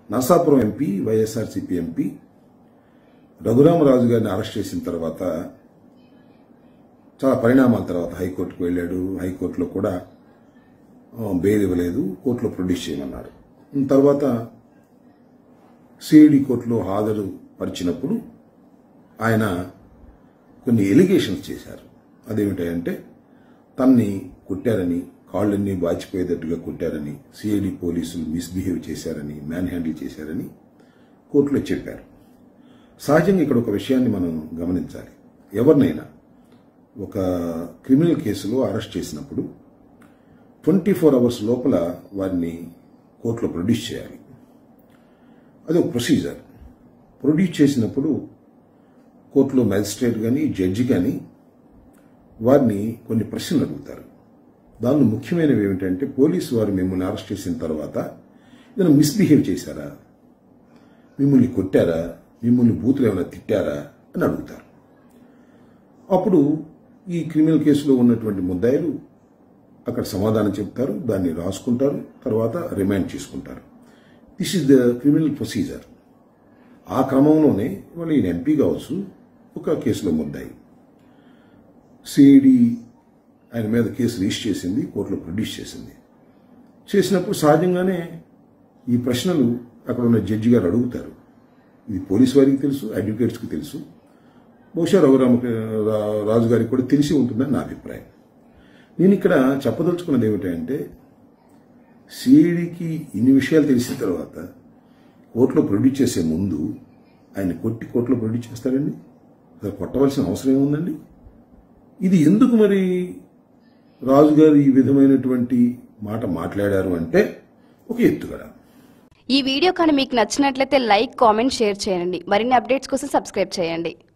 Narasapuram MP YSRCP MP Raghuramaraju గారిని arrest చేసిన తర్వాత చాలా పరిణామాల తర్వాత హైకోర్టుకు వెళ్ళాడు హైకోర్టులో కూడా ఆ, బెయిల్ ఇవ్వలేదు కోర్టులో ప్రొడ్యూస్ చేయమన్నారు తర్వాత సిఐడి కోర్టులో హాజరు పరిచినప్పుడు ఆయన కొన్ని ఎలిగేషన్స్ చేశారు అదేమిటంటే తన్ని కొట్టారని కాళ్ళన్నీ బాచిపోయేటట్టుగా కొట్టారని సిఐడి పోలీసులు మిస్బిహేవ్ చేశారని మ్యాన్ హ్యాండిల్ చేశారని కోర్టులో చెప్పారు సహజంగా ఇక్కడ ఒక విషయాన్ని మనం గమనించాలి ఎవరినైనా ఒక క్రిమినల్ కేసులో అరెస్ట్ చేసినప్పుడు ట్వంటీ ఫోర్ అవర్స్ లోపల వారిని కోర్టులో ప్రొడ్యూస్ చేయాలి అది ఒక ప్రొసీజర్ ప్రొడ్యూస్ చేసినప్పుడు కోర్టులో మ్యాజిస్ట్రేట్ కానీ జడ్జి కానీ వారిని కొన్ని ప్రశ్నలు అడుగుతారు దానిలో ముఖ్యమైనవి ఏమిటంటే పోలీసు వారు మిమ్మల్ని అరెస్ట్ చేసిన తర్వాత ఏదైనా మిస్బిహేవ్ చేశారా మిమ్మల్ని కొట్టారా మిమ్మల్ని బూతులు ఏమైనా తిట్టారా అని అడుగుతారు అప్పుడు ఈ క్రిమినల్ కేసులో ఉన్నటువంటి ముద్దాయిలు అక్కడ సమాధానం చెప్తారు దాన్ని రాసుకుంటారు తర్వాత రిమాండ్ చేసుకుంటారు this is the criminal procedure ఆ క్రమంలోనే వాళ్ళు ఈయన ఎంపీ కావచ్చు ఒక కేసులో ముద్దాయి సిఐడి ఆయన మీద కేసు రిజిస్టర్ చేసింది కోర్టులో ప్రొడ్యూస్ చేసింది చేసినప్పుడు సహజంగానే ఈ ప్రశ్నలు అక్కడ ఉన్న జడ్జి గారు అడుగుతారు ఇది పోలీస్ వారికి తెలుసు అడ్వకేట్స్కి తెలుసు బహుశా రఘురామ రా- రాజు గారికి కూడా తెలిసి ఉంటుందని నా అభిప్రాయం నేను ఇక్కడ చెప్పదలుచుకున్నది ఏమిటంటే సిఐడికి ఇన్ని విషయాలు తెలిసిన తర్వాత కోర్టులో ప్రొడ్యూస్ చేసే ముందు ఆయన కొట్టి కోర్టులో ప్రొడ్యూస్ చేస్తారండి అసలు కొట్టవలసిన అవసరం ఏముందండి ఇది ఎందుకు మరి రాజుగారు ఈ విధమైనటువంటి మాట మాట్లాడారు అంటే ఒక ఎత్తుగడ ఈ వీడియో కానీ మీకు నచ్చినట్లయితే లైక్ కామెంట్ షేర్ చేయండి మరిన్ని అప్డేట్స్ కోసం సబ్స్క్రైబ్ చేయండి